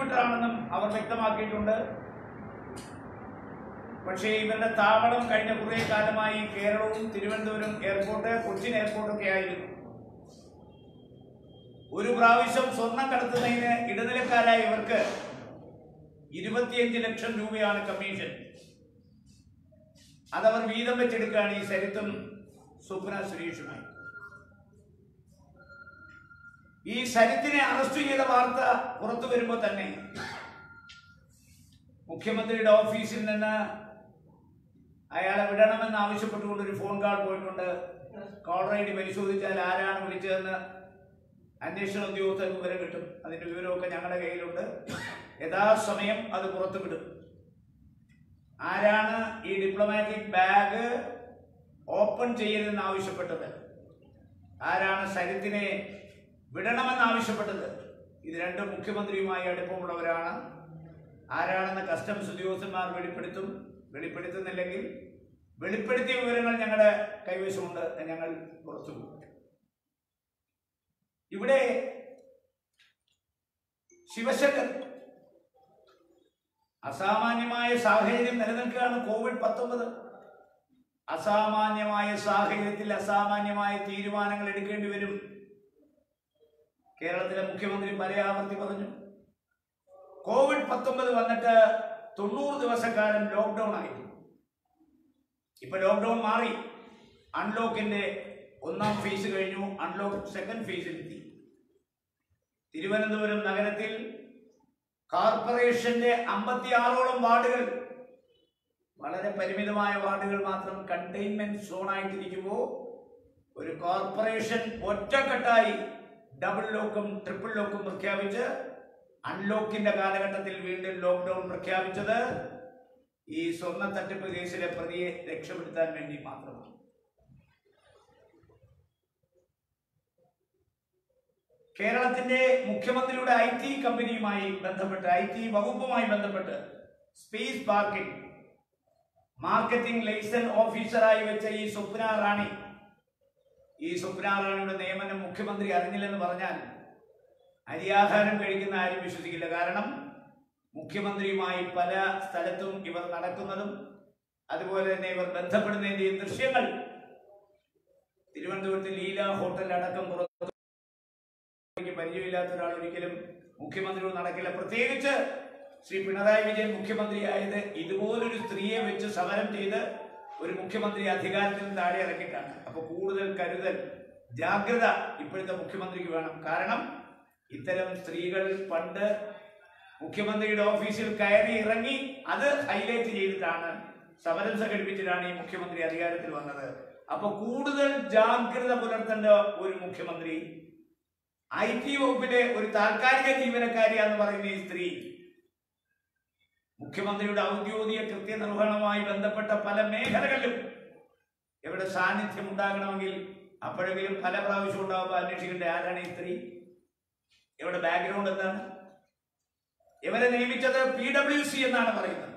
ലക്ഷ്യമിട്ടാണെന്നും അവർ വ്യക്തമാക്കിയിട്ടുണ്ട് പക്ഷേ ഇവരുടെ താവളം കഴിഞ്ഞ കുറേ കാലമായി കേരളവും തിരുവനന്തപുരം എയർപോർട്ട് കൊച്ചിൻ എയർപോർട്ടൊക്കെ ആയിരുന്നു ഒരു പ്രാവശ്യം സ്വർണം കടത്തുന്നതിന് ഇടനിലക്കാരായ ഇവർക്ക് ഇരുപത്തിയഞ്ച് ലക്ഷം രൂപയാണ് കമ്മീഷൻ അതവർ വീതം വെച്ചെടുക്കുകയാണ് ഈ സരിത്തും സ്വപ്ന സുരേഷുമായി ഈ സരിത്തിനെ അറസ്റ്റ് ചെയ്ത വാർത്ത പുറത്തു വരുമ്പോൾ തന്നെ മുഖ്യമന്ത്രിയുടെ ഓഫീസിൽ നിന്ന് അയാളെ വിടണമെന്ന് ആവശ്യപ്പെട്ടുകൊണ്ട് ഒരു ഫോൺ കാൾ പോയിട്ടുണ്ട് കോളർ ഐ ഡി പരിശോധിച്ചാൽ ആരാണ് വിളിച്ചതെന്ന് അന്വേഷണ ഉദ്യോഗസ്ഥർക്ക് വിവരം കിട്ടും അതിന്റെ വിവരമൊക്കെ ഞങ്ങളുടെ കയ്യിലുണ്ട് യഥാസമയം അത് പുറത്തു വിടും ആരാണ് ഈ ഡിപ്ലോമാറ്റിക് ബാഗ് ഓപ്പൺ ചെയ്യരുതെന്ന് ആവശ്യപ്പെട്ടത് ആരാണ് സരിത്തിനെ വിടണമെന്ന് ആവശ്യപ്പെട്ടത് ഇത് രണ്ടും മുഖ്യമന്ത്രിയുമായി അടുപ്പമുള്ളവരാണ് ആരാണെന്ന് കസ്റ്റംസ് ഉദ്യോഗസ്ഥന്മാർ വെളിപ്പെടുത്തും വെളിപ്പെടുത്തുന്നില്ലെങ്കിൽ വെളിപ്പെടുത്തിയ വിവരങ്ങൾ ഞങ്ങളുടെ കൈവശമുണ്ട് ഞങ്ങൾ പുറത്തു പോകും ഇവിടെ ശിവശങ്കർ അസാമാന്യമായ സാഹചര്യം നിലനിൽക്കുകയാണ് കോവിഡ് പത്തൊമ്പത് അസാമാന്യമായ സാഹചര്യത്തിൽ അസാമാന്യമായ തീരുമാനങ്ങൾ എടുക്കേണ്ടി വരും കേരളത്തിലെ മുഖ്യമന്ത്രി പലയാവർത്തി പറഞ്ഞു കോവിഡ് പത്തൊമ്പത് വന്നിട്ട് തൊണ്ണൂറ് ദിവസക്കാലം ലോക്ക്ഡൌൺ ആയിരുന്നു ഇപ്പൊ ലോക്ക്ഡൌൺ മാറി അൺലോക്കിന്റെ ഒന്നാം ഫേസ് കഴിഞ്ഞു അൺലോക്ക് സെക്കൻഡ് ഫേസിലെത്തി തിരുവനന്തപുരം നഗരത്തിൽ കോർപ്പറേഷന്റെ അമ്പത്തിയാറോളം വാർഡുകൾ വളരെ പരിമിതമായ വാർഡുകൾ മാത്രം കണ്ടെയ്ൻമെന്റ് സോൺ ആയിട്ടിരിക്കുമ്പോൾ ഒരു കോർപ്പറേഷൻ ഒറ്റക്കെട്ടായി ഡബിൾ ലോക്കും ട്രിപ്പിൾ ലോക്കും പ്രഖ്യാപിച്ച് അൺലോക്കിന്റെ കാലഘട്ടത്തിൽ വീണ്ടും ലോക്ക്ഡൌൺ പ്രഖ്യാപിച്ചത് ഈ സ്വർണ്ണ തട്ടിപ്പ് കേസിലെ പ്രതിയെ രക്ഷപ്പെടുത്താൻ വേണ്ടി മാത്രമാണ് കേരളത്തിന്റെ മുഖ്യമന്ത്രിയുടെ ഐ ടി കമ്പനിയുമായി ബന്ധപ്പെട്ട് ഐ ടി വകുപ്പുമായി ബന്ധപ്പെട്ട് സ്പേസ് പാർക്കിൽ മാർക്കറ്റിംഗ് ലൈസൻസ് ഓഫീസറായി വെച്ച ഈ സ്വപ്ന റാണി ഈ സ്വപ്ന റാണിയുടെ നിയമനം മുഖ്യമന്ത്രി അറിഞ്ഞില്ലെന്ന് പറഞ്ഞാൽ അരിയാഹാരം കഴിക്കുന്ന ആരും വിശ്വസിക്കില്ല കാരണം മുഖ്യമന്ത്രിയുമായി പല സ്ഥലത്തും ഇവർ നടക്കുന്നതും അതുപോലെ തന്നെ ഇവർ ബന്ധപ്പെടുന്നതിന്റെയും ദൃശ്യങ്ങൾ തിരുവനന്തപുരത്ത് ലീല ഹോട്ടൽ അടക്കം പുറത്തു എനിക്ക് പരിചയമില്ലാത്ത ഒരാൾ ഒരിക്കലും മുഖ്യമന്ത്രിയോട് നടക്കില്ല പ്രത്യേകിച്ച് ശ്രീ പിണറായി വിജയൻ മുഖ്യമന്ത്രിയായത് ഇതുപോലൊരു സ്ത്രീയെ വെച്ച് സമരം ചെയ്ത് ഒരു മുഖ്യമന്ത്രി അധികാരത്തിൽ നിന്ന് താഴെ ഇറക്കിയിട്ടാണ് അപ്പൊ കൂടുതൽ കരുതൽ ജാഗ്രത ഇപ്പോഴത്തെ മുഖ്യമന്ത്രിക്ക് വേണം കാരണം ഇത്തരം സ്ത്രീകൾ പണ്ട് മുഖ്യമന്ത്രിയുടെ ഓഫീസിൽ കയറി ഇറങ്ങി അത് ഹൈലൈറ്റ് ചെയ്തിട്ടാണ് സമരം സംഘടിപ്പിച്ചിട്ടാണ് ഈ മുഖ്യമന്ത്രി അധികാരത്തിൽ വന്നത് അപ്പൊ കൂടുതൽ ജാഗ്രത പുലർത്തേണ്ട ഒരു മുഖ്യമന്ത്രി ഐ ടി വകുപ്പിലെ ഒരു താൽക്കാലിക ജീവനക്കാരിയാന്ന് പറയുന്ന ഈ സ്ത്രീ മുഖ്യമന്ത്രിയുടെ ഔദ്യോഗിക കൃത്യനിർവഹണവുമായി ബന്ധപ്പെട്ട പല മേഖലകളിലും ഇവിടെ സാന്നിധ്യം ഉണ്ടാകണമെങ്കിൽ അപ്പോഴെങ്കിലും പല പ്രാവശ്യം ഉണ്ടാകുമ്പോൾ അന്വേഷിക്കേണ്ട ആരാണ് ഈ സ്ത്രീ ഇവിടെ ബാക്ക്ഗ്രൗണ്ട് എന്താണ് ഇവരെ നിയമിച്ചത് പി ഡബ്ല്യു സി എന്നാണ് പറയുന്നത്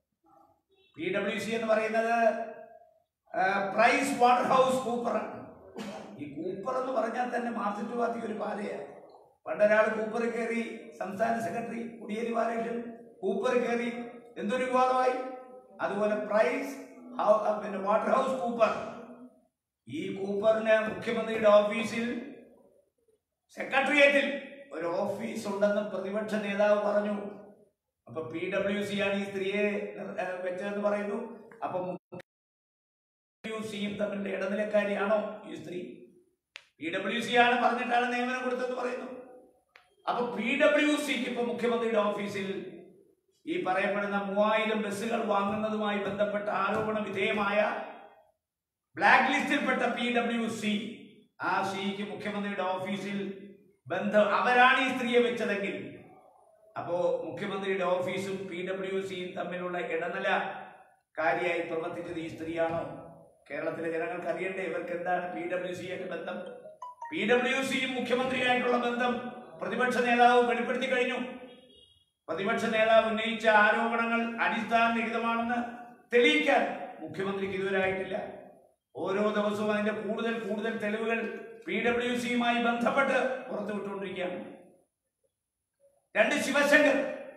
പി ഡബ്ല്യു സി എന്ന് പറയുന്നത് ആ, പ്രൈസ് വാട്ടർ ഹൗസ് കൂപ്പറാണ് ഈ കൂപ്പർ എന്ന് പറഞ്ഞാൽ തന്നെ മാർസിറ്റ് പാർട്ടി ഒരു പാതയാണ് പണ്ടൊരാൾ കൂപ്പർ കയറി സംസ്ഥാന സെക്രട്ടറി കുടിയേരി ബാലകൃഷ്ണൻ കൂപ്പർ കയറി എന്തൊരു വിവാദമായി അതുപോലെ പ്രൈസ് ഹൗ- ആ, പിന്നെ വാട്ടർ ഹൗസ് കൂപ്പർ ഈ കൂപ്പറിന് മുഖ്യമന്ത്രിയുടെ ഓഫീസിൽ സെക്രട്ടേറിയറ്റിൽ ഒരു ഓഫീസ് ഉണ്ടെന്ന് പ്രതിപക്ഷ നേതാവ് പറഞ്ഞു അപ്പൊ പി ഡബ്ല്യു സി ആണ് ഈ സ്ത്രീയെ ഏ, വെച്ചതെന്ന് പറയുന്നു അപ്പൊ ഡബ്ല്യു സിയും തമ്മിലുള്ള ഇടനിലക്കാരിയാണോ ഈ സ്ത്രീ പി ഡബ്ല്യു സി ആണ് പറഞ്ഞിട്ടാണ് നിയമനം കൊടുത്തതെന്ന് പറയുന്നു അപ്പൊ പി ഡബ്ല്യു സിക്ക് ഇപ്പൊ മുഖ്യമന്ത്രിയുടെ ഓഫീസിൽ ഈ പറയപ്പെടുന്ന മൂവായിരം ബസ്സുകൾ വാങ്ങുന്നതുമായി ബന്ധപ്പെട്ട ആരോപണ വിധേയമായ ബ്ലാക്ക് ലിസ്റ്റിൽപ്പെട്ട പി ഡബ്ല്യു സി ആ സിക്ക് മുഖ്യമന്ത്രിയുടെ ഓഫീസിൽ ബന്ധം അവരാണ് ഈ സ്ത്രീയെ വെച്ചതെങ്കിൽ അപ്പോ മുഖ്യമന്ത്രിയുടെ ഓഫീസും പി ഡബ്ല്യു സിയും തമ്മിലുള്ള ഇടനില കാര്യമായി പ്രവർത്തിച്ചത് ഈ സ്ത്രീയാണോ കേരളത്തിലെ ജനങ്ങൾക്ക് അറിയണ്ടേ ഇവർക്ക് എന്താണ് പി ഡബ്ല്യു സി ആയിട്ട് ബന്ധം പി ഡബ്ല്യു സിയും മുഖ്യമന്ത്രിയായിട്ടുള്ള ബന്ധം പ്രതിപക്ഷ നേതാവ് വെളിപ്പെടുത്തി കഴിഞ്ഞു പ്രതിപക്ഷ നേതാവ് ഉന്നയിച്ച ആരോപണങ്ങൾ അടിസ്ഥാനരഹിതമാണെന്ന് തെളിയിക്കാൻ മുഖ്യമന്ത്രിക്ക് ഇതുവരെ ആയിട്ടില്ല ഓരോ ദിവസവും അതിന്റെ കൂടുതൽ കൂടുതൽ തെളിവുകൾ പി ഡബ്ല്യു സിയുമായി ബന്ധപ്പെട്ട് പുറത്തുവിട്ടുകൊണ്ടിരിക്കുകയാണ് രണ്ട് ശിവശങ്കർ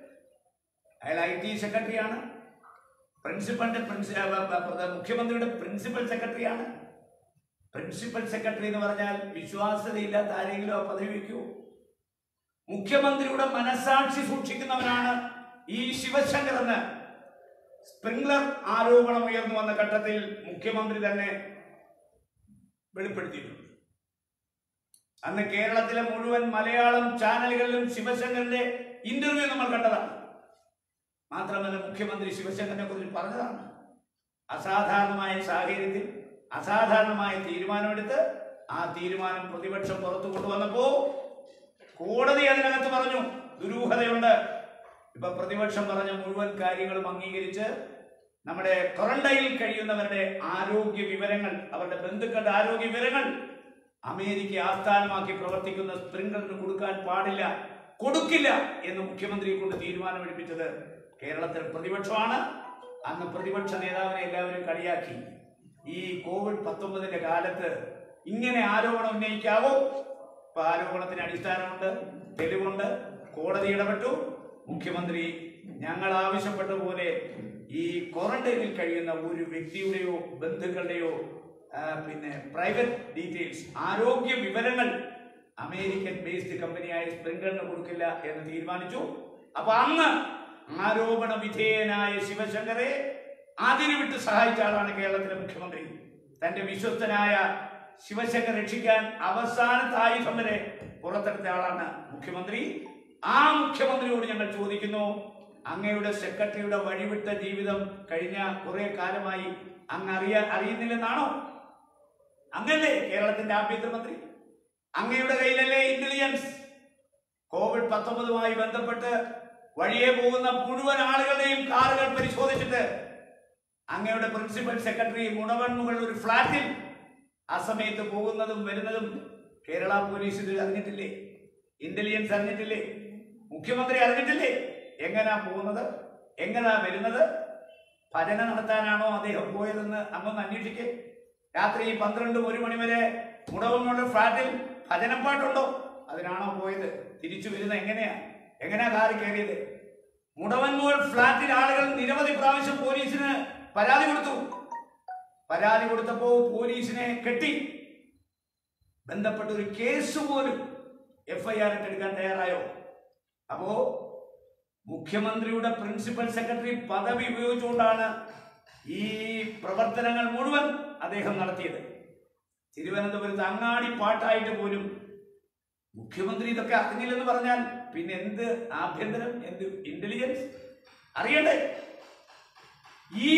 അയാൾ ഐ ടി സെക്രട്ടറിയാണ് പ്രിൻസിപ്പലിന്റെ പ്രിൻസി ആ, ആ, ആ, മുഖ്യമന്ത്രിയുടെ പ്രിൻസിപ്പൽ സെക്രട്ടറിയാണ് പ്രിൻസിപ്പൽ സെക്രട്ടറി എന്ന് പറഞ്ഞാൽ വിശ്വാസ്യതയില്ലാത്ത ആരെങ്കിലും ആ പദവി വയ്ക്കുമോ മുഖ്യമന്ത്രിയുടെ മനസാക്ഷി സൂക്ഷിക്കുന്നവനാണ് ഈ ശിവശങ്കർ എന്ന് സ്പ്രിംഗ്ലർ ആരോപണം ഉയർന്നു വന്ന ഘട്ടത്തിൽ മുഖ്യമന്ത്രി തന്നെ വെളിപ്പെടുത്തിയിട്ടുണ്ട് അന്ന് കേരളത്തിലെ മുഴുവൻ മലയാളം ചാനലുകളിലും ശിവശങ്കറിന്റെ ഇന്റർവ്യൂ നമ്മൾ കണ്ടതാണ് മാത്രമല്ല മുഖ്യമന്ത്രി ശിവശങ്കറിനെ കുറിച്ച് പറഞ്ഞതാണ് അസാധാരണമായ സാഹചര്യത്തിൽ അസാധാരണമായ തീരുമാനമെടുത്ത് ആ തീരുമാനം പ്രതിപക്ഷം പുറത്തു കൊണ്ടുവന്നപ്പോ കോടതി അതിനകത്ത് പറഞ്ഞു ദുരൂഹതയുണ്ട് ഇപ്പൊ പ്രതിപക്ഷം പറഞ്ഞ മുഴുവൻ കാര്യങ്ങളും അംഗീകരിച്ച് നമ്മുടെ ക്വാറന്റൈനിൽ കഴിയുന്നവരുടെ ആരോഗ്യ വിവരങ്ങൾ അവരുടെ ബന്ധുക്കളുടെ ആരോഗ്യ വിവരങ്ങൾ അമേരിക്ക ആസ്ഥാനമാക്കി പ്രവർത്തിക്കുന്ന സ്പ്രിംഗറിന് കൊടുക്കാൻ പാടില്ല കൊടുക്കില്ല എന്ന് മുഖ്യമന്ത്രിയെ കൊണ്ട് തീരുമാനമെടുപ്പിച്ചത് കേരളത്തിൽ പ്രതിപക്ഷമാണ് അന്ന് പ്രതിപക്ഷ നേതാവിനെ എല്ലാവരും കളിയാക്കി ഈ കോവിഡ് പത്തൊമ്പതിന്റെ കാലത്ത് ഇങ്ങനെ ആരോപണം ഉന്നയിക്കാവോ ഇപ്പൊ ആരോപണത്തിന് അടിസ്ഥാനമുണ്ട് തെളിവുണ്ട് കോടതി ഇടപെട്ടു മുഖ്യമന്ത്രി ഞങ്ങൾ ആവശ്യപ്പെട്ട പോലെ ഈ ക്വാറന്റൈനിൽ കഴിയുന്ന ഒരു വ്യക്തിയുടെയോ ബന്ധുക്കളുടെയോ ആ, പിന്നെ പ്രൈവറ്റ് ഡീറ്റെയിൽസ് ആരോഗ്യ വിവരങ്ങൾ അമേരിക്കൻ ബേസ്ഡ് കമ്പനിയായ സ്പ്രിംഗറിന് കൊടുക്കില്ല എന്ന് തീരുമാനിച്ചു അപ്പൊ അന്ന് ആരോപണ വിധേയനായ ശിവശങ്കറെ അതിരുവിട്ട് സഹായിച്ച ആളാണ് കേരളത്തിലെ മുഖ്യമന്ത്രി തന്റെ വിശ്വസ്തനായ ശിവശങ്കർ രക്ഷിക്കാൻ അവസാനത്തെ ആയുധം വരെ പുറത്തെടുത്ത ആളാണ് മുഖ്യമന്ത്രി ആ മുഖ്യമന്ത്രിയോട് ഞങ്ങൾ ചോദിക്കുന്നു അങ്ങയുടെ സെക്രട്ടറിയുടെ വഴിവിട്ട ജീവിതം കഴിഞ്ഞ കുറെ കാലമായി അങ്ങ് അറിയാ അറിയുന്നില്ലെന്നാണോ അങ്ങല്ലേ കേരളത്തിന്റെ ആഭ്യന്തരമന്ത്രി അങ്ങയുടെ കയ്യിലല്ലേ ഇന്റലിജൻസ് കോവിഡ് പത്തൊമ്പതുമായി ബന്ധപ്പെട്ട് വഴിയെ പോകുന്ന മുഴുവൻ ആളുകളുടെയും കാറുകൾ പരിശോധിച്ചിട്ട് അങ്ങയുടെ പ്രിൻസിപ്പൽ സെക്രട്ടറി മുണവൻമുകൾ ഒരു ഫ്ലാറ്റിൽ ആ സമയത്ത് പോകുന്നതും വരുന്നതും കേരള പോലീസ് ഇത് അറിഞ്ഞിട്ടില്ലേ ഇന്റലിജൻസ് അറിഞ്ഞിട്ടില്ലേ മുഖ്യമന്ത്രി അറിഞ്ഞിട്ടില്ലേ എങ്ങനാ പോകുന്നത് എങ്ങനാ വരുന്നത് ഭജന നടത്താനാണോ അദ്ദേഹം പോയതെന്ന് അന്നൊന്ന് അന്വേഷിക്കേ രാത്രി പന്ത്രണ്ട് ഒരു മണി വരെ മുടവങ്ങളുടെ ഫ്ലാറ്റിൽ ഭജനപ്പാട്ടുണ്ടോ അതിനാണോ പോയത് തിരിച്ചു വരുന്നത് എങ്ങനെയാ എങ്ങനെയാ കാറി കയറിയത് മുടവൻമോൾ ഫ്ലാറ്റിൽ ആളുകൾ നിരവധി പ്രാവശ്യം പോലീസിന് പരാതി കൊടുത്തു പരാതി കൊടുത്തപ്പോ പോലീസിനെ കെട്ടി ബന്ധപ്പെട്ട ഒരു കേസ് പോലും എഫ്ഐആർ ഇട്ടെടുക്കാൻ തയ്യാറായോ അപ്പോ മുഖ്യമന്ത്രിയുടെ പ്രിൻസിപ്പൽ സെക്രട്ടറി പദവി ഉപയോഗിച്ചുകൊണ്ടാണ് ഈ പ്രവർത്തനങ്ങൾ മുഴുവൻ അദ്ദേഹം നടത്തിയത് തിരുവനന്തപുരത്ത് അങ്ങാടി പാട്ടായിട്ട് പോലും മുഖ്യമന്ത്രി ഇതൊക്കെ അറിഞ്ഞില്ലെന്ന് പറഞ്ഞാൽ പിന്നെ എന്ത് ആഭ്യന്തരം എന്ത് ഇന്റലിജൻസ് അറിയണ്ടേ ഈ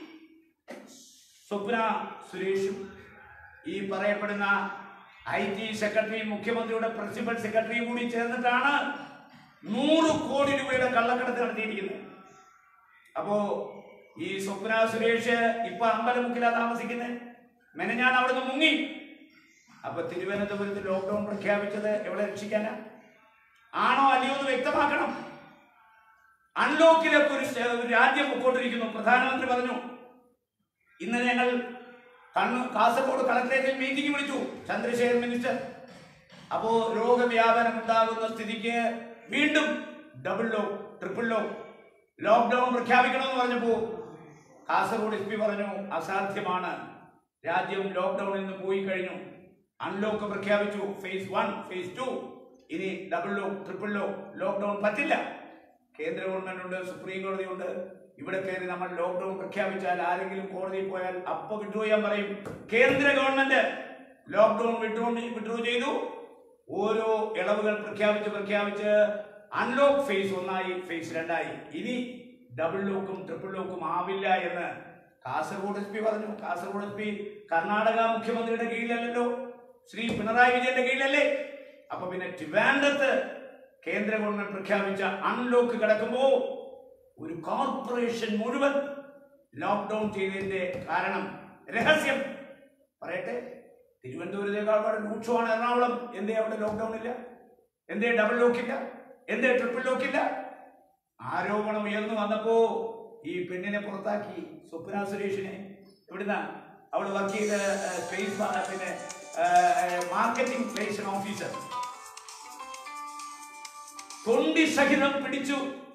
സ്വപ്ന സുരേഷും ഈ പറയപ്പെടുന്ന ഐ ടി സെക്രട്ടറിയും മുഖ്യമന്ത്രിയുടെ പ്രിൻസിപ്പൽ സെക്രട്ടറിയും കൂടി ചേർന്നിട്ടാണ് നൂറ് കോടി രൂപയുടെ കള്ളക്കടത്ത് നടത്തിയിരിക്കുന്നത് അപ്പോ ഈ സ്വപ്ന സുരേഷ് ഇപ്പൊ അമ്പലമുക്കിലാ താമസിക്കുന്നത് മെനഞ്ഞാൻ അവിടുന്ന് മുങ്ങി അപ്പൊ തിരുവനന്തപുരത്ത് ലോക്ക്ഡൌൺ പ്രഖ്യാപിച്ചത് എവിടെ രക്ഷിക്കാനാ ആണോ അല്ലയോ എന്ന് വ്യക്തമാക്കണം അൺലോക്കിലേക്ക് ഒരു ശ- ഒരു രാജ്യം പൊക്കോണ്ടിരിക്കുന്നു പ്രധാനമന്ത്രി പറഞ്ഞു ഇന്ന് ഞങ്ങൾ കണ്ണൂർ കാസർഗോഡ് കളക്ടറേറ്റിൽ മീറ്റിംഗ് വിളിച്ചു ചന്ദ്രശേഖർ മിനിസ്റ്റർ അപ്പോ രോഗവ്യാപനം ഉണ്ടാകുന്ന സ്ഥിതിക്ക് വീണ്ടും double lock triple lock lockdown പ്രഖ്യാപിക്കണമെന്ന് പറഞ്ഞപ്പോ കാസർഗോഡ് എസ് പി പറഞ്ഞു അസാധ്യമാണ് രാജ്യം ലോക്ക്ഡൌണിൽ നിന്ന് പോയി കഴിഞ്ഞു അൺലോക്ക് പ്രഖ്യാപിച്ചു ഫേസ് വൺ ഫേസ് ടു ഇനി double lock triple lock lockdown പറ്റില്ല കേന്ദ്ര ഗവൺമെന്റ് ഉണ്ട് സുപ്രീം കോടതി ഉണ്ട് ഇവിടെ കയറി നമ്മൾ ലോക്ക്ഡൌൺ പ്രഖ്യാപിച്ചാൽ ആരെങ്കിലും കോടതിയിൽ പോയാൽ അപ്പൊ വിഡ്രോ ചെയ്യാൻ പറയും കേന്ദ്ര ഗവൺമെന്റ് ലോക്ക്ഡൌൺ വിഡ്രോ വിഡ്രോ ചെയ്തു ഓരോ ഇളവുകൾ പ്രഖ്യാപിച്ച് പ്രഖ്യാപിച്ച് അൺലോക്ക് ഫേസ് ഒന്നായി ഫേസ് രണ്ടായി ഇനി ഡബിൾ ലോക്കും ട്രിപ്പിൾ ലോക്കും ആവില്ല എന്ന് കാസർഗോഡ് എസ് പി പറഞ്ഞു കാസർഗോഡ് എസ് പി കർണാടക മുഖ്യമന്ത്രിയുടെ കീഴിലല്ലല്ലോ ശ്രീ പിണറായി വിജയന്റെ കീഴിലല്ലേ അപ്പൊ പിന്നെ ട്രിവാൻഡ്രത്ത് കേന്ദ്ര ഗവൺമെന്റ് പ്രഖ്യാപിച്ച അൺലോക്ക് കിടക്കുമ്പോ ഒരു കോർപ്പറേഷൻ മുഴുവൻ ലോക്ക്ഡൌൺ ചെയ്തതിന്റെ കാരണം രഹസ്യം പറയട്ടെ തിരുവനന്തപുരത്തേക്കാൾ വളരെ രൂക്ഷമാണ് എറണാകുളം എന്തേ അവിടെ ലോക്ക്ഡൌൺ ഇല്ല എന്തേ ഡബിൾ ലോക്ക് ഇല്ല എന്തേ ട്രിപ്പിൾ ലോക്ക് ഇല്ല ആരോപണം ഉയർന്നു വന്നപ്പോ ഈ പെണ്ണിനെ പുറത്താക്കി സ്വപ്ന സുരേഷിനെ എവിടുന്ന അവൾ വർക്ക് ചെയ്ത സ്പേസ് പിന്നെ മാർക്കറ്റിംഗ് റിലേഷൻ ഓഫീസർ തൊണ്ടി സഹിതം പിടിച്ചു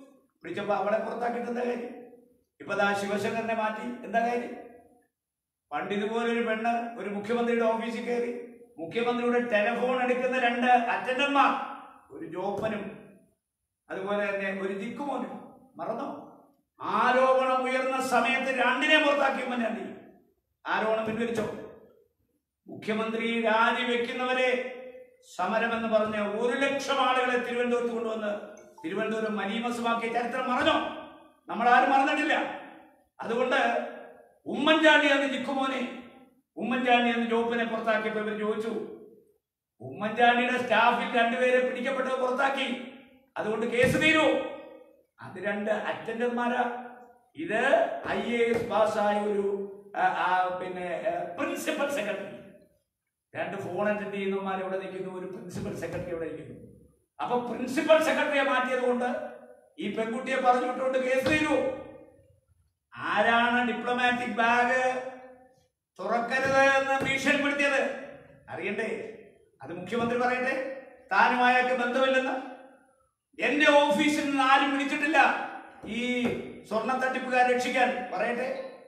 പിടിച്ചപ്പോ അവളെ പുറത്താക്കിയിട്ട് എന്താ കാര്യം ഇപ്പൊ ദാ ശിവശങ്കരനെ മാറ്റി എന്താ കാര്യം പണ്ട് ഇതുപോലെ ഒരു പെണ്ണ് ഒരു മുഖ്യമന്ത്രിയുടെ ഓഫീസിൽ കയറി മുഖ്യമന്ത്രിയുടെ ടെലിഫോൺ എടുക്കുന്ന രണ്ട് അറ്റൻഡർമാർ ഒരു ജോപ്പനും അതുപോലെ തന്നെ ഒരു ദിക്കുമോനും മറന്നോ ആരോപണം ഉയർന്ന സമയത്ത് രണ്ടിനെ പുറത്താക്കി ഉമ്മൻചാണ്ടി ആരോപണം പിൻവലിച്ചോ മുഖ്യമന്ത്രി രാജിവെക്കുന്നവരെ സമരമെന്ന് പറഞ്ഞ് ഒരു ലക്ഷം ആളുകളെ തിരുവനന്തപുരത്ത് കൊണ്ടുവന്ന് തിരുവനന്തപുരം മലീമസമാക്കിയ ചരിത്രം മറഞ്ഞോ നമ്മൾ ആരും മറന്നിട്ടില്ല അതുകൊണ്ട് ഉമ്മൻചാണ്ടി എന്ന് നിക്കുമോനെ ഉമ്മൻചാണ്ടി എന്ന് ജോപ്പിനെ പുറത്താക്കിയപ്പോ ഇവർ ചോദിച്ചു ഉമ്മൻചാണ്ടിയുടെ സ്റ്റാഫിൽ രണ്ടുപേരെ പിടിക്കപ്പെട്ടത് പുറത്താക്കി അതുകൊണ്ട് കേസ് തീരൂ അത് രണ്ട് അറ്റൻഡർമാരാ ഇത് ഐ എ എസ് പാസ്സായ ഒരു ആ, ആ, പിന്നെ പ്രിൻസിപ്പൽ സെക്രട്ടറി രണ്ട് ഫോൺ അറ്റൻഡ് ചെയ്യുന്നവന്മാർ ഇവിടെ നിൽക്കുന്നു ഒരു പ്രിൻസിപ്പൽ സെക്രട്ടറി ഇവിടെ ഇരിക്കുന്നു അപ്പൊ പ്രിൻസിപ്പൽ സെക്രട്ടറിയെ മാറ്റിയത് കൊണ്ട് ഈ പെൺകുട്ടിയെ പറഞ്ഞു വിട്ടുകൊണ്ട് കേസ് തീരൂ ആരാണ് ഡിപ്ലോമാറ്റിക് ബാഗ് തുറക്കരുത് എന്ന് ഭീഷണിപ്പെടുത്തിയത് അറിയണ്ടേ അത് മുഖ്യമന്ത്രി പറയട്ടെ താനുമായൊക്കെ ബന്ധമില്ലെന്ന് എന്റെ ഓഫീസിൽ നിന്ന് ആരും വിളിച്ചിട്ടില്ല ഈ സ്വർണ്ണ തട്ടിപ്പുകാരെ രക്ഷിക്കാൻ പറയട്ടെ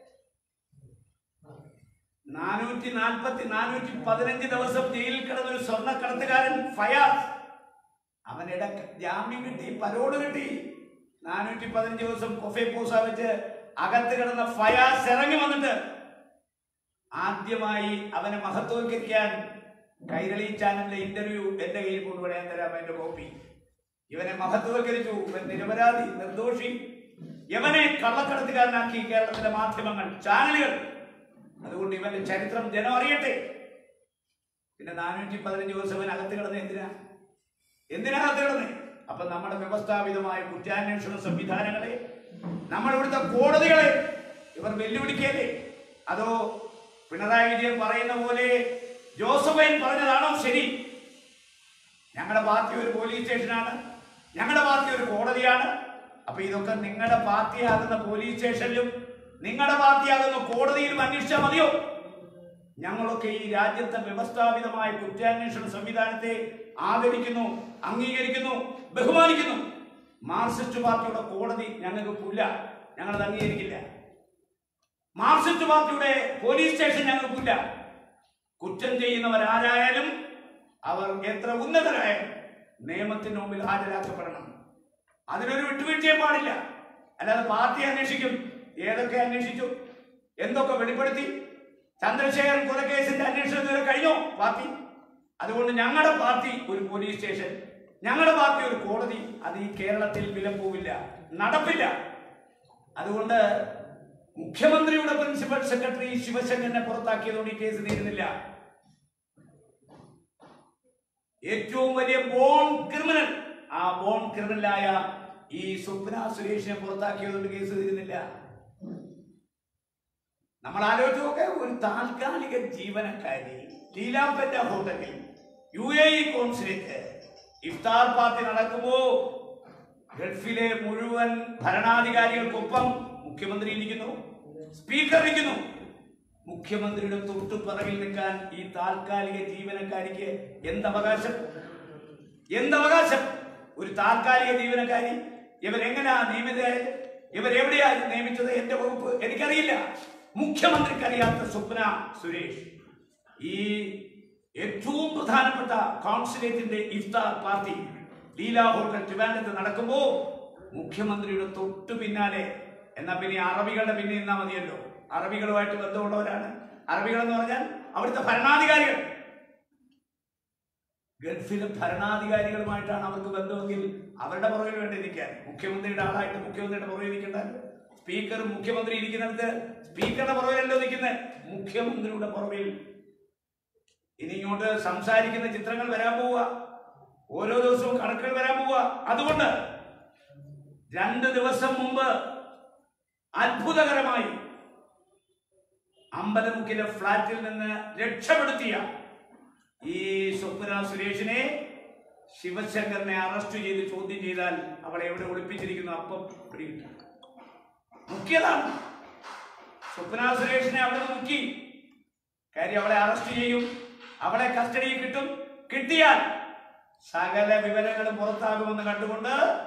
നാനൂറ്റി നാൽപ്പത്തി നാനൂറ്റി പതിനഞ്ച് ദിവസം ജയിലിൽ കിടന്ന ഒരു സ്വർണ്ണക്കടത്തുകാരൻ ഫയാസ് അവൻ ഇട ജാമ്യം കിട്ടി പരോട് കിട്ടി നാനൂറ്റി പതിനഞ്ച് ദിവസം കൊഫെ പൂസ വെച്ച് അകത്ത് കിടന്ന ഫയാസ് ഇറങ്ങി വന്നിട്ട് ആദ്യമായി അവനെ മഹത്വവൽക്കരിക്കാൻ കൈരളി ചാനലിലെ ഇന്റർവ്യൂ എന്റെ കയ്യിൽ കൊണ്ടുവരാൻ തരാം എന്റെ കോപ്പി ഇവനെ മഹത്വവൽക്കരിച്ചു ഇവൻ നിരപരാധി നിർദോഷി ഇവനെ കള്ളക്കടത്തുകാരനാക്കി കേരളത്തിലെ മാധ്യമങ്ങൾ ചാനലുകൾ അതുകൊണ്ട് ഇവന്റെ ചരിത്രം ജനം അറിയട്ടെ പിന്നെ നാനൂറ്റി പതിനഞ്ച് ദിവസം ഇവൻ അകത്ത് കിടന്ന് എന്തിനാ എന്തിനാ അകത്ത് കിടന്ന് അപ്പൊ നമ്മുടെ വ്യവസ്ഥാപിതമായ കുറ്റാന്വേഷണ സംവിധാനങ്ങളെ നമ്മുടെ ഇവിടുത്തെ കോടതികളെ ഇവർ വെല്ലുവിളിക്കല്ലേ അതോ പിണറായി വിജയൻ പറയുന്ന പോലെ ജോസഫൈൻ പറഞ്ഞതാണോ ശരി ഞങ്ങളുടെ പാർട്ടി ഒരു പോലീസ് സ്റ്റേഷനാണ് ഞങ്ങളുടെ പാർട്ടി ഒരു കോടതിയാണ് അപ്പൊ ഇതൊക്കെ നിങ്ങളുടെ പാർട്ടിയാകുന്ന പോലീസ് സ്റ്റേഷനിലും നിങ്ങളുടെ പാർട്ടിയാകുന്ന കോടതിയിലും അന്വേഷിച്ചാൽ മതിയോ ഞങ്ങളൊക്കെ ഈ രാജ്യത്തെ വ്യവസ്ഥാപിതമായ കുറ്റാന്വേഷണ സംവിധാനത്തെ ആദരിക്കുന്നു അംഗീകരിക്കുന്നു ബഹുമാനിക്കുന്നു മാർക്സിസ്റ്റ് പാർട്ടിയുടെ കോടതി ഞങ്ങൾക്ക് പുല്ല ഞങ്ങളത് അംഗീകരിക്കില്ല മാർക്സിസ്റ്റ് പാർട്ടിയുടെ പോലീസ് സ്റ്റേഷൻ ഞങ്ങൾക്കില്ല കുറ്റം ചെയ്യുന്നവരാരായാലും അവർ എത്ര ഉന്നതരായാലും നിയമത്തിന് മുമ്പിൽ ഹാജരാക്കപ്പെടണം അതിനൊരു വിട്ടുവീഴ്ചയും പാടില്ല അല്ലാതെ പാർട്ടി അന്വേഷിക്കും ഏതൊക്കെ അന്വേഷിച്ചു എന്തൊക്കെ വെളിപ്പെടുത്തി ചന്ദ്രശേഖരൻ കൊലക്കേസിന്റെ അന്വേഷണം ഇതുവരെ കഴിഞ്ഞോ പാർട്ടി അതുകൊണ്ട് ഞങ്ങളുടെ പാർട്ടി ഒരു പോലീസ് സ്റ്റേഷൻ ഞങ്ങളുടെ പാർട്ടി ഒരു കോടതി അത് ഈ കേരളത്തിൽ വിലപ്പോവില്ല നടപ്പില്ല അതുകൊണ്ട് മുഖ്യമന്ത്രിയുടെ പ്രിൻസിപ്പൽ സെക്രട്ടറി ശിവശങ്കരനെ പുറത്താക്കിയതുകൊണ്ട് ഈ കേസ് തീരുന്നില്ല ഏറ്റവും വലിയ ബോൺ ക്രിമിനൽ ആ ബോൺ ക്രിമിനലായ ഈ സ്വപ്ന സുരേഷിനെ പുറത്താക്കിയതുകൊണ്ട് കേസ് തീരുന്നില്ല നമ്മൾ ആലോചിച്ച് നോക്കെ ഒരു താൽക്കാലിക ജീവനക്കാരി ലീലാപ്പറ്റ ഹോട്ടലിൽ യു എ ഇ കോൺസുലേറ്റ് ഇഫ്താർ പാർട്ടി നടക്കുമ്പോ ഗൾഫിലെ മുഴുവൻ ഭരണാധികാരികൾക്കൊപ്പം മുഖ്യമന്ത്രി ഇരിക്കുന്നു സ്പീക്കർ ഇരിക്കുന്നു മുഖ്യമന്ത്രിയുടെ തൊട്ടു പിറകിൽ നിൽക്കാൻ ഈ താൽക്കാലിക ജീവനക്കാരിക്ക് എന്തവകാശം എന്തവകാശം ഒരു താൽക്കാലിക ജീവനക്കാരി ഇവരെങ്ങനെയാ നിയമിതരായത് ഇവരെവിടെയാ നിയമിച്ചത് എന്റെ വകുപ്പ് എനിക്കറിയില്ല മുഖ്യമന്ത്രിക്ക് അറിയാത്ത സ്വപ്ന സുരേഷ് ഈ ഏറ്റവും പ്രധാനപ്പെട്ട കോൺസുലേറ്റിന്റെ ഇഫ്താർ പാർട്ടി ലീല ഹോട്ടൽ ട്രിവാൻഡ്രത്ത് നടക്കുമ്പോ മുഖ്യമന്ത്രിയുടെ തൊട്ടു പിന്നാലെ എന്നാ പിന്നെ അറബികളുടെ പിന്നെ നിന്നാ മതിയല്ലോ അറബികളുമായിട്ട് ബന്ധമുള്ളവരാണ് അറബികൾ എന്ന് പറഞ്ഞാൽ അവിടുത്തെ ഭരണാധികാരികൾ ഗൾഫിലെ ഭരണാധികാരികളുമായിട്ടാണ് അവർക്ക് ബന്ധമെങ്കിൽ അവരുടെ പുറകിൽ വേണ്ടി നിൽക്കാൻ മുഖ്യമന്ത്രിയുടെ ആളായിട്ട് മുഖ്യമന്ത്രിയുടെ പുറകിൽ നിൽക്കേണ്ടത് സ്പീക്കറും മുഖ്യമന്ത്രി ഇരിക്കുന്നിടത്ത് സ്പീക്കറുടെ പുറകിലല്ലോ നിൽക്കുന്നത് മുഖ്യമന്ത്രിയുടെ പുറകിൽ ഇനി ഇങ്ങോട്ട് സംസാരിക്കുന്ന ചിത്രങ്ങൾ വരാൻ പോവുക ഓരോ ദിവസവും കണക്കുകൾ വരാൻ പോവുക അതുകൊണ്ട് രണ്ട് ദിവസം മുമ്പ് അത്ഭുതകരമായി അമ്പലമുക്കിലെ ഫ്ളാറ്റിൽ നിന്ന് രക്ഷപ്പെടുത്തിയ ഈ സ്വപ്ന സുരേഷിനെ ശിവശങ്കറിനെ അറസ്റ്റ് ചെയ്ത് ചോദ്യം ചെയ്താൽ അവളെ എവിടെ ഒളിപ്പിച്ചിരിക്കുന്നു അപ്പം പിടികിട്ടും മുക്കിയതാണ് സ്വപ്ന സുരേഷിനെ അവിടെ നിന്ന് മുക്കി കാര്യം അവളെ അറസ്റ്റ് ചെയ്യും അവളെ കസ്റ്റഡിയിൽ കിട്ടും കിട്ടിയാൽ സകല വിവരങ്ങളും പുറത്താകുമെന്ന് കണ്ടുകൊണ്ട്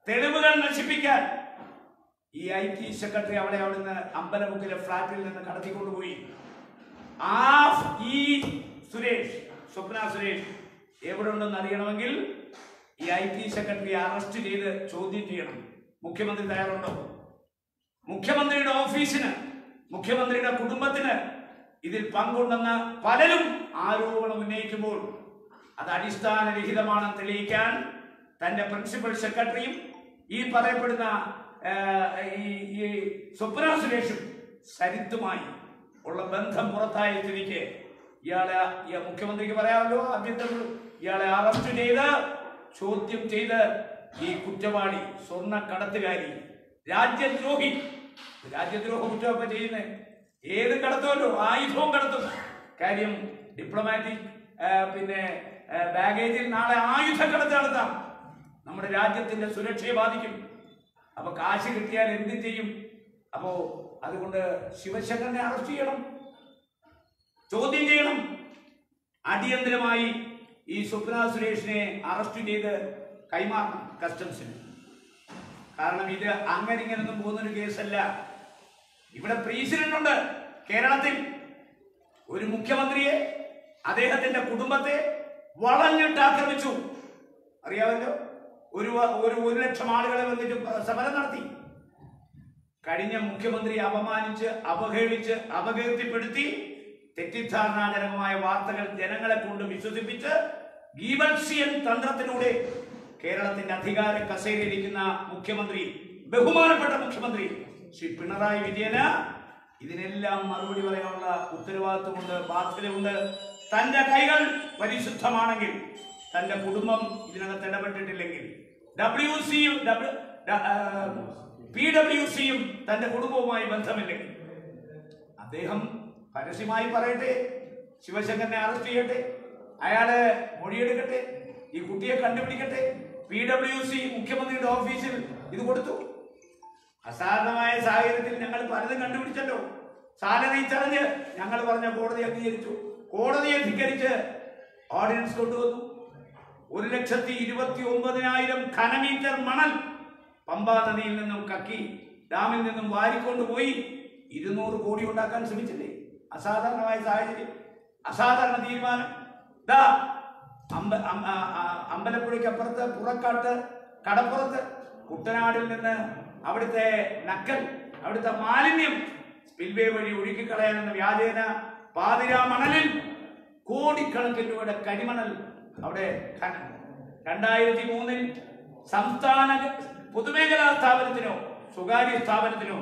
തെളിവുകൾ നശിപ്പിക്കാൻ ഈ ഐ ടി സെക്രട്ടറി അവളെ അവിടുന്ന് അമ്പലമുക്കിലെ ഫ്ലാറ്റിൽ നിന്ന് കടത്തിക്കൊണ്ടുപോയി ആ ഈ സുരേഷ് സ്വപ്ന സുരേഷ് എവിടെ ഉണ്ടെന്ന് അറിയണമെങ്കിൽ ഈ ഐ ടി സെക്രട്ടറി അറസ്റ്റ് ചെയ്ത് ചോദ്യം ചെയ്യണം മുഖ്യമന്ത്രി തയ്യാറുണ്ടോ മുഖ്യമന്ത്രിയുടെ ഓഫീസിന് മുഖ്യമന്ത്രിയുടെ കുടുംബത്തിന് ഇതിൽ പങ്കുണ്ടെന്ന് പലരും ആരോപണം ഉന്നയിക്കുമ്പോൾ അത് അടിസ്ഥാനരഹിതമാണെന്ന് തെളിയിക്കാൻ തന്റെ പ്രിൻസിപ്പൽ സെക്രട്ടറിയും ഈ പറയപ്പെടുന്ന ആ, ഈ ഈ സ്വപ്ന സുരേഷും സരിത്തുമായി ഉള്ള ബന്ധം പുറത്തായ സ്ഥിതിക്ക് ഇയാളെ ഈ മുഖ്യമന്ത്രിക്ക് പറയാമല്ലോ ആഭ്യന്തര ഇയാളെ അറസ്റ്റ് ചെയ്ത് ചോദ്യം ചെയ്ത് ഈ കുറ്റവാളി സ്വർണ്ണ കടത്തുകാരി രാജ്യദ്രോഹി രാജ്യദ്രോഹ കുറ്റമൊക്കെ ചെയ്യുന്നത് ഏത് കടത്തുമല്ലോ ആയുധവും കടത്തും കാര്യം ഡിപ്ലോമാറ്റിക് ആ, പിന്നെ ആ, ബാഗേജിൽ നാളെ ആയുധ കടത്ത് നടത്താം നമ്മുടെ രാജ്യത്തിന്റെ സുരക്ഷയെ ബാധിക്കും അപ്പൊ കാശ് കിട്ടിയാൽ എന്ത് ചെയ്യും അപ്പോ അതുകൊണ്ട് ശിവശങ്കരനെ അറസ്റ്റ് ചെയ്യണം ചോദ്യം ചെയ്യണം അടിയന്തരമായി ഈ സ്വപ്ന സുരേഷിനെ അറസ്റ്റ് ചെയ്ത് കൈമാറണം കസ്റ്റംസിന് കാരണം ഇത് അങ്ങനെ ഇങ്ങനൊന്നും പോകുന്നൊരു കേസല്ല ഇവിടെ പ്രസിഡന്റ് ഉണ്ട് കേരളത്തിൽ ഒരു മുഖ്യമന്ത്രിയെ അദ്ദേഹത്തിന്റെ കുടുംബത്തെ വളഞ്ഞിട്ട് ആക്രമിച്ചു അറിയാമല്ലോ ഒരു വ- ഒരു ഒരു ലക്ഷം ആളുകളെ വന്നിട്ട് സമരം നടത്തി കഴിഞ്ഞ മുഖ്യമന്ത്രി അപമാനിച്ച് അവഹേളിച്ച് അപകീർത്തിപ്പെടുത്തി തെറ്റിദ്ധാരണാജനകമായ വാർത്തകൾ ജനങ്ങളെ കൊണ്ട് വിശ്വസിപ്പിച്ച് ഗീബൽസിയൻ തന്ത്രത്തിലൂടെ കേരളത്തിന്റെ അധികാര കസേരയിരിക്കുന്ന മുഖ്യമന്ത്രി ബഹുമാനപ്പെട്ട മുഖ്യമന്ത്രി ശ്രീ പിണറായി വിജയന് ഇതിനെല്ലാം മറുപടി പറയാനുള്ള ഉത്തരവാദിത്വമുണ്ട് ബാധ്യതയുണ്ട് തന്റെ കൈകൾ പരിശുദ്ധമാണെങ്കിൽ തന്റെ കുടുംബം ഇതിനകത്ത് ഇടപെട്ടിട്ടില്ലെങ്കിൽ ഡബ്ല്യു സിയും പി ഡബ്ല്യു സിയും തന്റെ കുടുംബവുമായി ബന്ധമില്ലെങ്കിൽ അദ്ദേഹം പരസ്യമായി പറയട്ടെ ശിവശങ്കരനെ അറസ്റ്റ് ചെയ്യട്ടെ അയാള് മൊഴിയെടുക്കട്ടെ ഈ കുട്ടിയെ കണ്ടുപിടിക്കട്ടെ പി ഡബ്ല്യു സി മുഖ്യമന്ത്രിയുടെ ഓഫീസിൽ ഇത് കൊടുത്തു അസാധാരണമായ സാഹചര്യത്തിൽ ഞങ്ങൾ പലതും കണ്ടുപിടിച്ചല്ലോ സാലറി ചടഞ്ഞ് ഞങ്ങൾ പറഞ്ഞ കോടതി അംഗീകരിച്ചു കോടതി അധികരിച്ച് ഓർഡിനൻസ് കൊണ്ടുവന്നു ഒരു ലക്ഷത്തി ഇരുപത്തി ഒമ്പതിനായിരം ഘനമീറ്റർ മണൽ പമ്പാ നദിയിൽ നിന്നും കക്കി ഡാമിൽ നിന്നും വാരിക്കൊണ്ടുപോയി ഇരുന്നൂറ് കോടി ഉണ്ടാക്കാൻ ശ്രമിച്ചില്ലേ അസാധാരണമായ സാഹചര്യം അസാധാരണ തീരുമാനം ദാ അമ്പ അം- ആ- ആ- അമ്പലപ്പുഴയ്ക്കപ്പുറത്ത് പുറക്കാട്ട് കടപ്പുറത്ത് കുട്ടനാടിൽ നിന്ന് അവിടുത്തെ നക്കൽ അവിടുത്തെ മാലിന്യം സ്പിൽവേ വഴി ഒഴുക്കിക്കളയാനെന്ന വ്യാജേന പാതിരാ മണലിൽ കോടിക്കണക്കിന് രൂപയുടെ കരിമണൽ അവിടെ ഖനനം രണ്ടായിരത്തി മൂന്നിൽ സംസ്ഥാന പൊതുമേഖലാ സ്ഥാപനത്തിനോ സ്വകാര്യ സ്ഥാപനത്തിനോ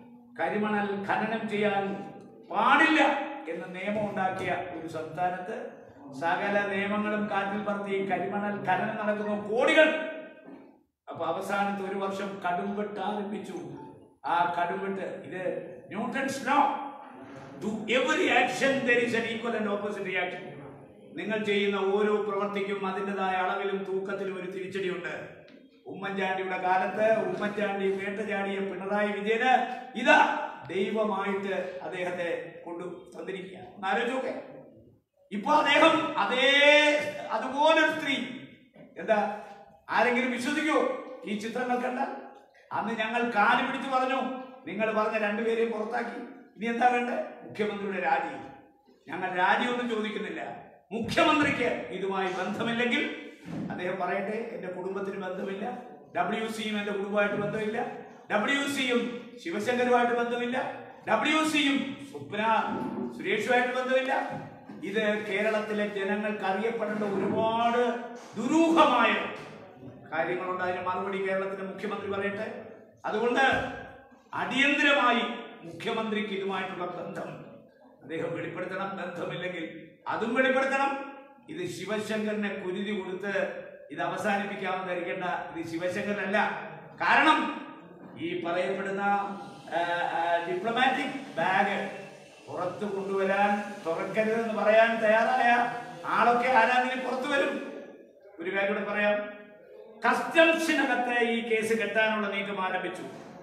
കരിമണൽ ഖനനം ചെയ്യാൻ പാടില്ല എന്ന നിയമം ഉണ്ടാക്കിയ ഒരു സംസ്ഥാനത്ത് സകല നിയമങ്ങളും കാറ്റിൽ പറത്തി കരിമണൽ ഖനനം നടക്കുന്ന കോടികൾ അപ്പൊ അവസാനത്തെ ഒരു വർഷം കടുംവെട്ട് ആരംഭിച്ചു ആ കടുംവെട്ട് ഇത് Newton's law to every action there is an equal and opposite reaction നിങ്ങൾ ചെയ്യുന്ന ഓരോ പ്രവർത്തിക്കും അതിൻ്റെതായ അളവിലും തൂക്കത്തിലും ഒരു തിരിച്ചടിയുണ്ട് ഉമ്മൻചാണ്ടിയുടെ കാലത്ത് ഉമ്മൻചാണ്ടി വേട്ടചാടിയ പിണറായി വിജയന് ഇതാ ദൈവമായിട്ട് അദ്ദേഹത്തെ കൊണ്ടു തന്നിരിക്കുക ഒന്ന് ആലോചിച്ചോക്കെ ഇപ്പൊ അദ്ദേഹം അതേ അതുപോലൊരു സ്ത്രീ എന്താ ആരെങ്കിലും വിശ്വസിക്കോ ഈ ചിത്രങ്ങൾ കണ്ട അന്ന് ഞങ്ങൾ കാല് പിടിച്ചു പറഞ്ഞു നിങ്ങൾ പറഞ്ഞ രണ്ടുപേരെയും പുറത്താക്കി ഇനി എന്താ വേണ്ടേ മുഖ്യമന്ത്രിയുടെ രാജി ഞങ്ങൾ രാജിയൊന്നും ചോദിക്കുന്നില്ല മുഖ്യമന്ത്രിക്ക് ഇതുമായി ബന്ധമില്ലെങ്കിൽ അദ്ദേഹം പറയട്ടെ എന്റെ കുടുംബത്തിന് ബന്ധമില്ല ഡബ്ല്യു സിയും എന്റെ കുടുംബമായിട്ട് ബന്ധമില്ല ഡബ്ല്യു സിയും ശിവശങ്കരുമായിട്ട് ബന്ധമില്ല ഡബ്ല്യു സിയും സ്വപ്ന സുരേഷുമായിട്ട് ബന്ധമില്ല ഇത് കേരളത്തിലെ ജനങ്ങൾക്ക് അറിയപ്പെടേണ്ട ഒരുപാട് ദുരൂഹമായ കാര്യങ്ങളുണ്ട് അതിന് മറുപടി കേരളത്തിന്റെ മുഖ്യമന്ത്രി പറയട്ടെ അതുകൊണ്ട് അടിയന്തരമായി മുഖ്യമന്ത്രിക്ക് ഇതുമായിട്ടുള്ള ബന്ധം അദ്ദേഹം വെളിപ്പെടുത്തണം ബന്ധമില്ലെങ്കിൽ അതും വെളിപ്പെടുത്തണം ഇത് ശിവശങ്കറിനെ കുരുതി കൊടുത്ത് ഇത് അവസാനിപ്പിക്കാമെന്ന് ധരിക്കേണ്ട ഇത് ശിവശങ്കരനല്ല കാരണം ഈ പറയപ്പെടുന്ന ഡിപ്ലോമാറ്റിക് ബാഗ് പുറത്തു കൊണ്ടുവരാൻ തുറക്കരുതെന്ന് പറയാൻ തയ്യാറായ ആളൊക്കെ ആരാധിനി പുറത്തു വരും ഒരു കാര്യം കൂടെ പറയാം കസ്റ്റംസിനകത്ത് ഈ കേസ് കെട്ടാനുള്ള നീക്കം ആരംഭിച്ചു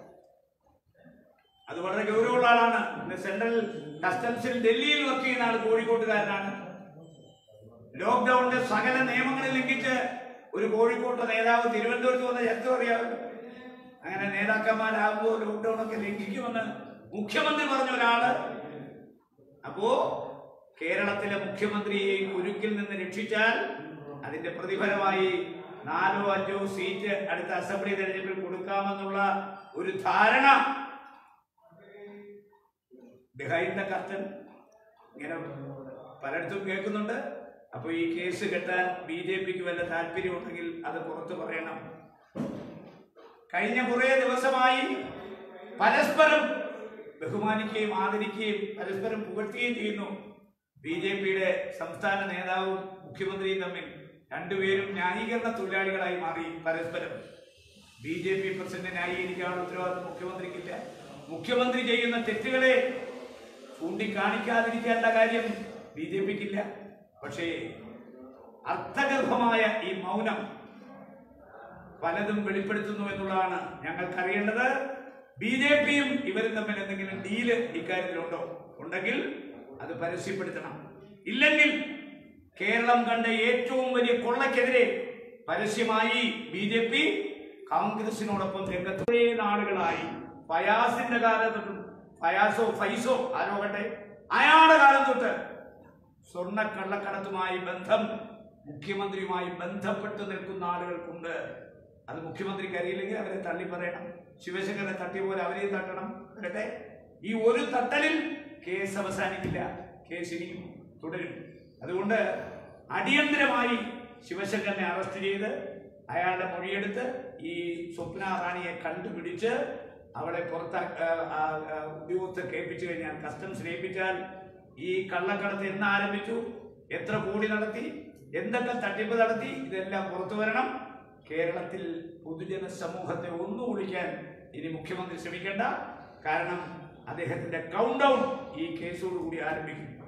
അത് വളരെ ഗൗരവമുള്ള ആളാണ് ഇന്ന് സെൻട്രൽ കസ്റ്റംസിൽ ഡൽഹിയിൽ വർക്ക് ചെയ്യുന്ന ആൾ കോഴിക്കോട്ടുകാരനാണ് ലോക്ക്ഡൌണിന്റെ സകല നിയമങ്ങൾ ലംഘിച്ച് ഒരു കോഴിക്കോട്ടെ നേതാവ് തിരുവനന്തപുരത്ത് വന്ന ചരിത്രം അറിയാമല്ലോ അങ്ങനെ നേതാക്കന്മാരാകുമ്പോൾ ലോക്ക്ഡൌൺ ഒക്കെ ലംഘിക്കുമെന്ന് മുഖ്യമന്ത്രി പറഞ്ഞ ഒരാള് അപ്പോ കേരളത്തിലെ മുഖ്യമന്ത്രിയെ കുരുക്കിൽ നിന്ന് രക്ഷിച്ചാൽ അതിന്റെ പ്രതിഫലമായി നാലോ അഞ്ചോ സീറ്റ് അടുത്ത അസംബ്ലി തെരഞ്ഞെടുപ്പിൽ കൊടുക്കാമെന്നുള്ള ഒരു ധാരണ ബിഹൈൻഡ് ദ കർട്ടൻ ഇങ്ങനെ പലയിടത്തും കേൾക്കുന്നുണ്ട് അപ്പൊ ഈ കേസ് കെട്ടാൻ ബി ജെ പിക്ക് വല്ല താല്പര്യമുണ്ടെങ്കിൽ അത് പുറത്തു പറയണം കഴിഞ്ഞ കുറേ ദിവസമായി പരസ്പരം ബഹുമാനിക്കുകയും ആദരിക്കുകയും പരസ്പരം പുകഴ്ത്തുകയും ചെയ്യുന്നു ബി ജെ പിയുടെ സംസ്ഥാന നേതാവും മുഖ്യമന്ത്രിയും തമ്മിൽ രണ്ടുപേരും ന്യായീകരണ തൊഴിലാളികളായി മാറി പരസ്പരം ബി ജെ പി പ്രസിഡന്റ് ന്യായീകരിക്കാനുള്ള ഉത്തരവാദിത്വം മുഖ്യമന്ത്രിക്കില്ല മുഖ്യമന്ത്രി ചെയ്യുന്ന തെറ്റുകളെ ചൂണ്ടിക്കാണിക്കാതിരിക്കേണ്ട കാര്യം ബി ജെ പിക്കില്ല പക്ഷേ അർത്ഥഗർഭമായ ഈ മൗനം പലതും വെളിപ്പെടുത്തുന്നു എന്നുള്ളതാണ് ഞങ്ങൾക്കറിയേണ്ടത് ബി ജെ പിയും ഇവരും തമ്മിൽ എന്തെങ്കിലും ഡീല് ഇക്കാര്യത്തിലുണ്ടോ ഉണ്ടെങ്കിൽ അത് പരസ്യപ്പെടുത്തണം ഇല്ലെങ്കിൽ കേരളം കണ്ട ഏറ്റവും വലിയ കൊള്ളക്കെതിരെ പരസ്യമായി ബി ജെ പി കോൺഗ്രസിനോടൊപ്പം രംഗത്ത് കുറേ നാളുകളായി ഫയാസിന്റെ കാലം തൊട്ടും ഫയാസോ ഫൈസോ ആരോകട്ടെ അയാളുടെ കാലം തൊട്ട് സ്വർണ്ണ കള്ളക്കടത്തുമായി ബന്ധം മുഖ്യമന്ത്രിയുമായി ബന്ധപ്പെട്ട് നിൽക്കുന്ന ആളുകൾക്കുണ്ട് അത് മുഖ്യമന്ത്രിക്ക് അറിയില്ലെങ്കിൽ അവരെ തള്ളി പറയണം ശിവശങ്കരനെ തട്ടിയ പോലെ അവരെയും തട്ടണം വരട്ടെ ഈ ഒരു തട്ടലിൽ കേസ് അവസാനിക്കില്ല കേസ് ഇനിയും തുടരും അതുകൊണ്ട് അടിയന്തരമായി ശിവശങ്കരനെ അറസ്റ്റ് ചെയ്ത് അയാളുടെ മൊഴിയെടുത്ത് ഈ സ്വപ്ന റാണിയെ കണ്ടുപിടിച്ച് അവളെ പുറത്താ ആ, ആ, ആ, ഉദ്യോഗസ്ഥർ കേൾപ്പിച്ചു കഴിഞ്ഞാൽ കസ്റ്റംസ് ഏൽപ്പിച്ചാൽ ഈ കള്ളക്കടത്ത് എന്ന് ആരംഭിച്ചു എത്ര കോടി നടത്തി എന്തൊക്കെ തട്ടിപ്പ് നടത്തി ഇതെല്ലാം പുറത്തു വരണം കേരളത്തിൽ പൊതുജന സമൂഹത്തെ ഒന്നു വിളിക്കാൻ ഇനി മുഖ്യമന്ത്രി ശ്രമിക്കേണ്ട കാരണം അദ്ദേഹത്തിന്റെ കൗണ്ട് ഡൗൺ ഈ കേസോടുകൂടി ആരംഭിക്കും